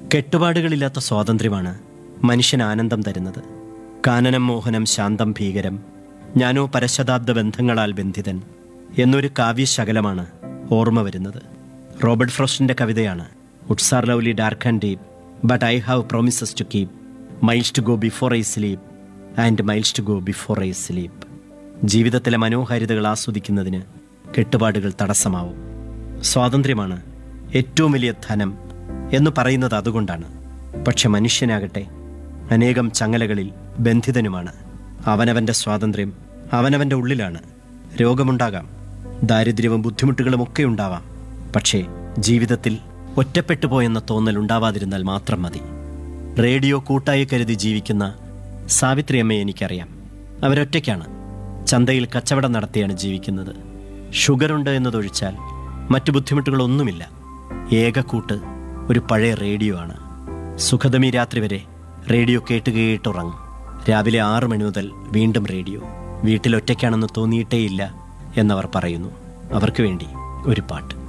കെട്ടുപാടുകളില്ലാത്ത സ്വാതന്ത്ര്യമാണ് മനുഷ്യന് ആനന്ദം തരുന്നത് കാനനം മോഹനം ശാന്തം ഭീകരം ഞാനോ പരശതാബ്ദ ബന്ധങ്ങളാൽ ബന്ധിതൻ എന്നൊരു കാവ്യശകലമാണ് ഓർമ്മ വരുന്നത് റോബർട്ട് ഫ്രോസ്റ്റിന്റെ കവിതയാണ് woods are lovely dark and deep but I have promises to keep miles to go before I sleep and miles to go before I sleep ജീവിതത്തിലെ മനോഹാരിതകൾ ആസ്വദിക്കുന്നതിന് കെട്ടുപാടുകൾ തടസ്സമാവും സ്വാതന്ത്ര്യമാണ് ഏറ്റവും വലിയ ധനം എന്ന് പറയുന്നത് അതുകൊണ്ടാണ് പക്ഷെ മനുഷ്യനാകട്ടെ അനേകം ചങ്ങലകളിൽ ബന്ധിതനുമാണ് അവനവൻ്റെ സ്വാതന്ത്ര്യം അവനവൻ്റെ ഉള്ളിലാണ് രോഗമുണ്ടാകാം ദാരിദ്ര്യവും ബുദ്ധിമുട്ടുകളും ഒക്കെ ഉണ്ടാവാം പക്ഷേ ജീവിതത്തിൽ ഒറ്റപ്പെട്ടു പോയെന്ന തോന്നൽ ഉണ്ടാവാതിരുന്നാൽ മാത്രം മതി റേഡിയോ കൂട്ടായി കരുതി ജീവിക്കുന്ന സാവിത്രി അമ്മയെ എനിക്കറിയാം അവരൊറ്റയ്ക്കാണ് ചന്തയിൽ കച്ചവടം നടത്തിയാണ് ജീവിക്കുന്നത് ഷുഗറുണ്ട് എന്നതൊഴിച്ചാൽ മറ്റു ബുദ്ധിമുട്ടുകളൊന്നുമില്ല ഏകക്കൂട്ട് ഒരു പഴയ റേഡിയോ ആണ് സുഖദമി രാത്രി വരെ റേഡിയോ കേട്ട് കേട്ടുറങ്ങും രാവിലെ ആറ് മണി മുതൽ വീണ്ടും റേഡിയോ വീട്ടിൽ ഒറ്റയ്ക്കാണെന്ന് തോന്നിയിട്ടേയില്ല എന്നവർ പറയുന്നു അവർക്ക് വേണ്ടി ഒരു പാട്ട്